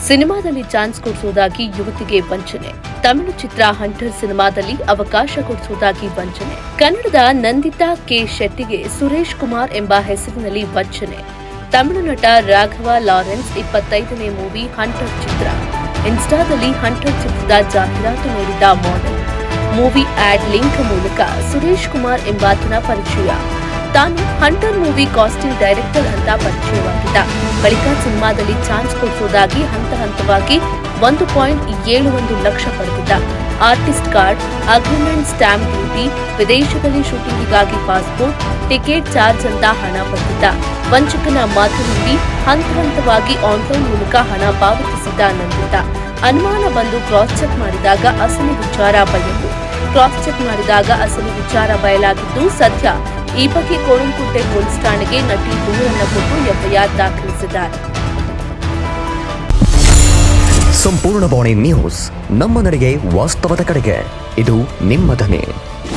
ಸಿನಿಮಾದಲ್ಲಿ ಚಾನ್ಸ್ ಕೊಡಿಸುವುದಾಗಿ ಯುವತಿಗೆ ವಂಚನೆ ತಮಿಳು ಚಿತ್ರ ಹಂಟರ್ ಸಿನಿಮಾದಲ್ಲಿ ಅವಕಾಶ ಕೊಡಿಸುವುದಾಗಿ ವಂಚನೆ ಕನ್ನಡದ ನಂದಿತಾ ಕೆ ಶೆಟ್ಟಿಗೆ ಸುರೇಶ್ ಕುಮಾರ್ ಎಂಬ ಹೆಸರಿನಲ್ಲಿ ವಂಚನೆ ತಮಿಳು ನಟ ರಾಘವ ಲಾರೆನ್ಸ್ ಇಪ್ಪತ್ತೈದನೇ ಮೂವಿ ಹಂಟರ್ ಚಿತ್ರ ಇನ್ಸ್ಟಾದಲ್ಲಿ ಹಂಟರ್ ಚಿತ್ರದ ಜಾಹೀರಾತು ನೀಡಿದ್ದ ಮಾಡೆಲ್ ಮೂವಿ ಆಡ್ ಲಿಂಕ್ ಮೂಲಕ ಸುರೇಶ್ ಕುಮಾರ್ ಎಂಬಾತನ ಪರಿಚಯ ತಾನು ಹಂಟರ್ ಮೂವಿ ಕಾಸ್ಟ್ಯೂಮ್ ಡೈರೆಕ್ಟರ್ ಅಂತ ಪರಿಚಯವಾಗಿದ್ದ ಬಳಿಕ ಸಿನಿಮಾದಲ್ಲಿ ಚಾನ್ಸ್ ಕೊಡಿಸುವುದಾಗಿ ಹಂತ ಹಂತವಾಗಿ ಒಂದು ಪಾಯಿಂಟ್ ಏಳು ಒಂದು ಲಕ್ಷ ಪಡೆದಿದ್ದ artist card agreement stamp duty ವಿದೇಶದಲ್ಲಿ ಶೂಟಿಂಗಿಗಾಗಿ ಪಾಸ್ಪೋರ್ಟ್ ಟಿಕೆಟ್ ಚಾರ್ಜ್ ಅಂತ ಹಣ ಪಡೆದಿದ್ದ ವಂಚಕನ ಮಾತು ನಂಬಿ ಹಂತ ಹಂತವಾಗಿ ಆನ್ಲೈನ್ ಮೂಲಕ ಹಣ ಪಾವತಿಸಿದ್ದ ನಂದಿತ ಅನುಮಾನ ಬಂದು ಕ್ರಾಸ್ ಚೆಕ್ ಮಾಡಿದಾಗ ಅಸಲಿ ವಿಚಾರ ಬಯಲು ಕ್ರಾಸ್ ಚೆಕ್ ಮಾಡಿದಾಗ ಅಸಲಿ ವಿಚಾರ ಬಯಲಾಗಿದ್ದು ಸದ್ಯ ಈ ಬಗ್ಗೆ ಕೋಣಂಕುಂಟೆ ಪೊಲೀಸ್ ಠಾಣೆಗೆ ನಟಿ ದೂರನ್ನು ಕೊಟ್ಟು ಎಫ್ಐಆರ್ ದಾಖಲಿಸಿದ್ದಾರೆ ಸಂಪೂರ್ಣ ಬಾಣಿ ನ್ಯೂಸ್ ನಮ್ಮ ನಡೆಗೆ ವಾಸ್ತವದ ಕಡೆಗೆ ಇದು ನಿಮ್ಮ ಧ್ವನಿ